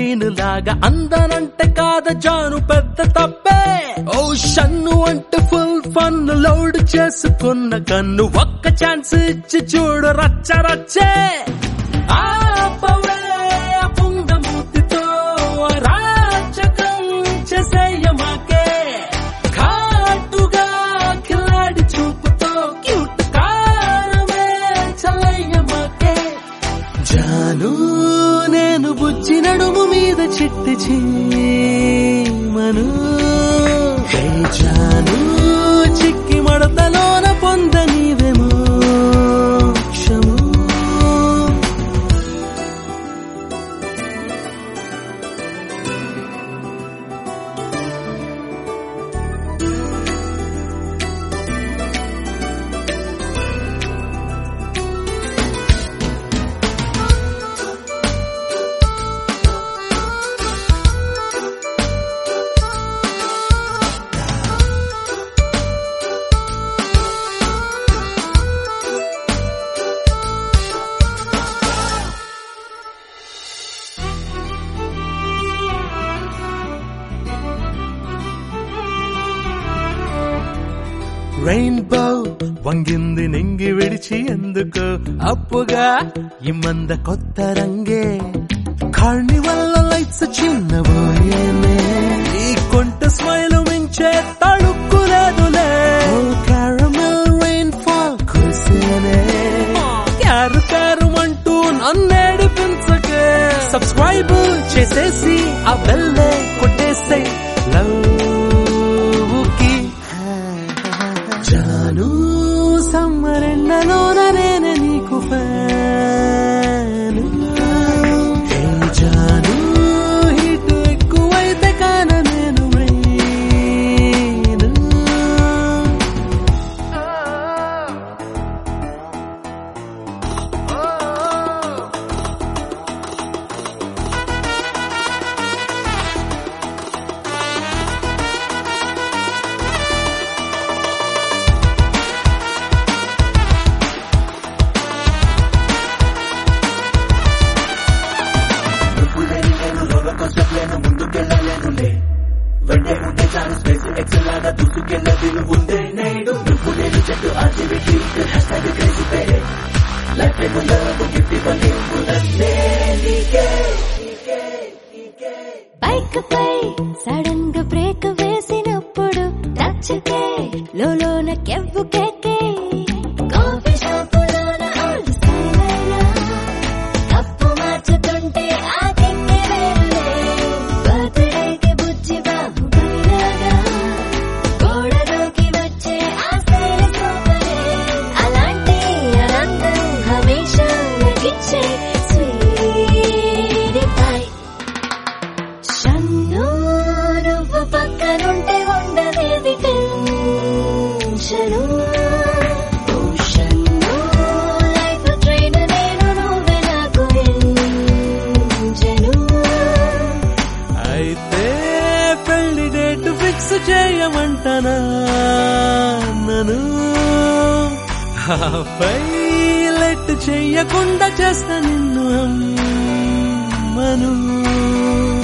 green లాగా అందనంటే కాద జాను పెద్ద తప్పే ఓ షన్ను అంటే ఫుల్ ఫన్ లోడ్ చేసుకున్న కన్ను ఒక్క ఛాన్స్ ఇచ్చి చూడు రచ్చ రచ్చే ఆపవే ఆ పుంగమూతితో రాచకం చేసేయమాకే ఘాటుగా కిలాడి చూపుతో క్యూట్ కారమే చల్లయ్యమాకే జాను నేను బుజ్జి నడుము మీద చిట్టి చీమను హే జాను చిక్కి మడతలోన పొంద నీవేమో క్షము రెయిన్బో వంగింది నింగి విడిచి ఎందుకు అప్పుగా ఇమ్మంద కొత్త రంగే కార్నివల్ లైట్స్ చిన్నబోయేనే ఈ కొంట స్మైల్ మించే తడుక్కులేదులే క్యారమెల్ రెయిన్ ఫాల్ కురిసేనే క్యారు క్యారు అంటూ నన్నేడిపించకే సబ్స్క్రైబ్ చేసేసి ఆ బెల్లే కొట్టేసే లవ్ కి జాను సమ్మరెండలోన నేనే నీకు ఫ్యాను హే జాను హీట్ ఎక్కువైతే కాన నేను రైను బైక్ పై సడన్ గా బ్రేక్ వేసినప్పుడు టచ్కే లోలోన కెవ్వు కేకే కాఫీ షాపులోన ఓల్డ్ స్టైలైనా కప్పు మార్చుతుంటే ఆ కిక్కే వేరులే బర్త్డేకి బుజ్జి బాబు బలిలాగా గోడలోకి వచ్చే ఆ స్టైల్ సూపరే అలాంటి ఆనందం హమేషా నగిచ్చే స్వీట్ పై షన్ను నువ్వు పక్కనుంటే ఉండదేది టెన్షను ఓ షన్ను లైఫ్ ట్రైన్ నేను నువ్వే నాకు ఎంజను అయితే పెళ్లి డేట్ ఫిక్స్ చేయమంటనా నన్ను లెట్ చెయ్యకుండా చేస్తా నిన్ను అమ్మను